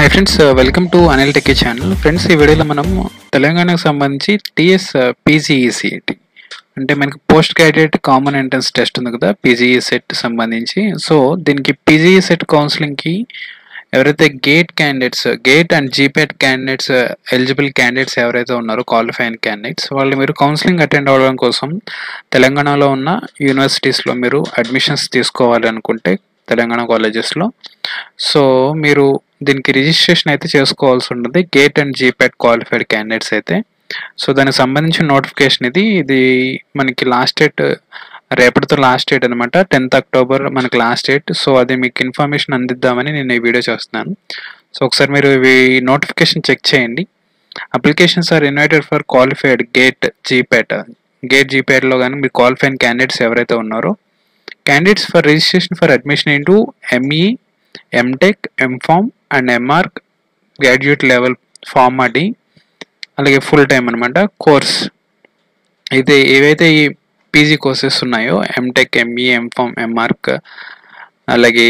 hi friends welcome to Anil techie channel friends ఈ వీడియోలో మనం తెలంగాణకు సంబంధించి టీఎస్ పీజీఈసీటీ అంటే మనకి post graduate common entrance test ఉంది కదా పీజీఈ సెట్ సంబంధించి సో దీనికి పీజీఈ సెట్ కౌన్సిలింగ్కి ఎవరైతే GATE candidates GATE and GPAT candidates eligible candidates ఎవరైతే ఉన్నారో క్వాలిఫైన్ క్యాండిడేట్స్ వాళ్ళు మీరు కౌన్సిలింగ్ అటెండ్ అవ్వడం కోసం తెలంగాణలో ఉన్న యూనివర్సిటీస్లో మీరు అడ్మిషన్స్ తీసుకోవాలి అనుకుంటే తెలంగాణ కాలేజెస్లో సో మీరు దీనికి రిజిస్ట్రేషన్ అయితే చేసుకోవాల్సి ఉంటుంది GATE and GPAT qualified candidates అయితే సో దానికి సంబంధించిన నోటిఫికేషన్ ఇది ఇది మనకి లాస్ట్ డేట్ రేపటితో లాస్ట్ డేట్ అనమాట టెన్త్ అక్టోబర్ మనకి లాస్ట్ డేట్ సో అది మీకు ఇన్ఫర్మేషన్ అందిద్దామని నేను ఈ వీడియో చేస్తున్నాను సో ఒకసారి మీరు ఇవి నోటిఫికేషన్ చెక్ చేయండి applications are invited for qualified GATE GPAT GATE జీపేట్లో కానీ మీరు క్వాలిఫైడ్ క్యాండిడేట్స్ ఎవరైతే ఉన్నారో candidates for registration for admission into ME, MTech, MFARM and MArch graduate level pharma D అలాగే ఫుల్ టైం అనమాట కోర్స్ అయితే ఏవైతే ఈ పీజీ కోర్సెస్ ఉన్నాయో ఎంటెక్ ఎంఈ ఎంఫామ్ ఎంఆర్క్ అలాగే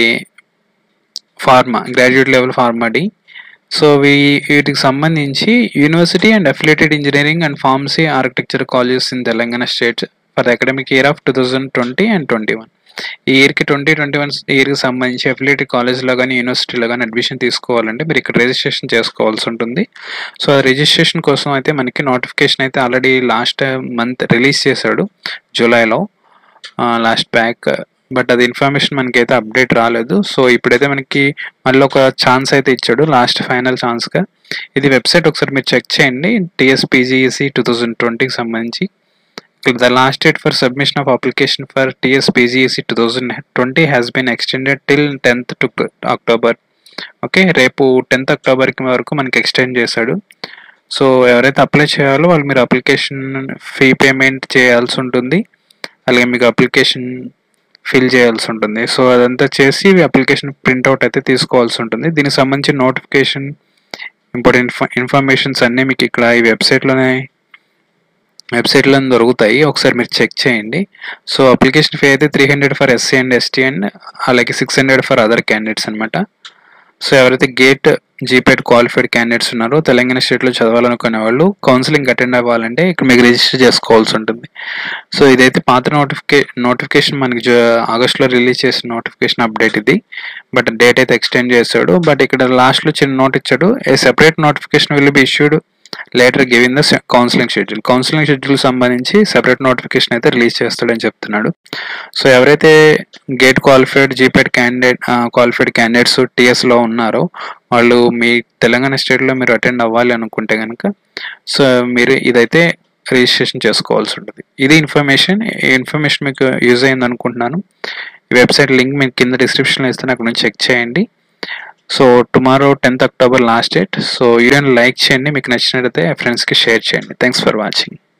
pharma graduate level pharma D so వీ వీటికి సంబంధించి university and affiliated engineering and pharmacy architecture colleges in Telangana state for the academic year of two thousand twenty and twenty one ఈ ఇయర్కి twenty twenty one ఇయర్కి సంబంధించి affiliated కాలేజ్లో కానీ యూనివర్సిటీలో కానీ అడ్మిషన్ తీసుకోవాలంటే మీరు ఇక్కడ రిజిస్ట్రేషన్ చేసుకోవాల్సి ఉంటుంది సో ఆ రిజిస్ట్రేషన్ కోసం అయితే మనకి నోటిఫికేషన్ అయితే ఆల్రెడీ లాస్ట్ మంత్ రిలీజ్ చేశాడు జూలైలో లాస్ట్ బ్యాక్ బట్ అది ఇన్ఫర్మేషన్ మనకైతే అప్డేట్ రాలేదు సో ఇప్పుడైతే మనకి మళ్ళీ ఒక ఛాన్స్ అయితే ఇచ్చాడు లాస్ట్ ఫైనల్ ఛాన్స్గా ఇది వెబ్సైట్ ఒకసారి మీరు చెక్ చేయండి టీఎస్పీజీఈసీ టూ థౌజండ్ ట్వంటీకి సంబంధించి the last date for submission of application for TSPGEC 2020 has been extended till 10th to October okay రేపు టెన్త్ అక్టోబర్కి వరకు మనకి ఎక్స్టెండ్ చేశాడు సో ఎవరైతే అప్లై చేయాలో వాళ్ళు మీరు అప్లికేషన్ ఫీ పేమెంట్ చేయాల్సి ఉంటుంది అలాగే మీకు అప్లికేషన్ ఫిల్ చేయాల్సి ఉంటుంది సో అదంతా చేసి అప్లికేషన్ ప్రింట్అవుట్ అయితే తీసుకోవాల్సి ఉంటుంది దీనికి సంబంధించిన నోటిఫికేషన్ ఇంపార్టెంట్ ఇన్ఫర్మేషన్స్ అన్నీ మీకు ఇక్కడ ఈ వెబ్సైట్లోనే వెబ్సైట్లో దొరుకుతాయి ఒకసారి మీరు చెక్ చేయండి సో అప్లికేషన్ ఫీ అయితే three hundred for SC and ST and అలాగే six hundred for other candidates అనమాట సో ఎవరైతే గేట్ జీపేట్ క్వాలిఫైడ్ క్యాండిడేట్స్ ఉన్నారో తెలంగాణ స్టేట్లో చదవాలనుకునే వాళ్ళు కౌన్సిలింగ్ అటెండ్ అవ్వాలంటే ఇక్కడ మీకు రిజిస్టర్ చేసుకోవాల్సి ఉంటుంది సో ఇదైతే పాత నోటిఫికే నోటిఫికేషన్ మనకి ఆగస్ట్లో రిలీజ్ చేసిన నోటిఫికేషన్ అప్డేట్ ఇది బట్ డేట్ అయితే ఎక్స్టెండ్ చేశాడు బట్ ఇక్కడ లాస్ట్లో చిన్న నోట్ ఇచ్చాడు a separate notification will be issued later giving the counselling schedule counselling schedule సంబంధించి సెపరేట్ నోటిఫికేషన్ అయితే రిలీజ్ చేస్తాడని చెప్తున్నాడు సో ఎవరైతే GATE qualified GPAT candidate qualified candidates టీఎస్లో ఉన్నారో వాళ్ళు మీ తెలంగాణ స్టేట్లో మీరు అటెండ్ అవ్వాలి అనుకుంటే కనుక సో మీరు ఇదైతే రిజిస్ట్రేషన్ చేసుకోవాల్సి ఉంటుంది ఇది ఇన్ఫర్మేషన్ ఈ ఇన్ఫర్మేషన్ మీకు యూజ్ అయింది అనుకుంటున్నాను ఈ వెబ్సైట్ లింక్ మీకు కింద డిస్క్రిప్షన్లో ఇస్తాను అక్కడ నుంచి చెక్ చేయండి so tomorrow tenth October last date so వీడియోని లైక్ చేయండి మీకు నచ్చినట్లయితే ఫ్రెండ్స్కి షేర్ చేయండి థ్యాంక్స్ ఫర్ వాచింగ్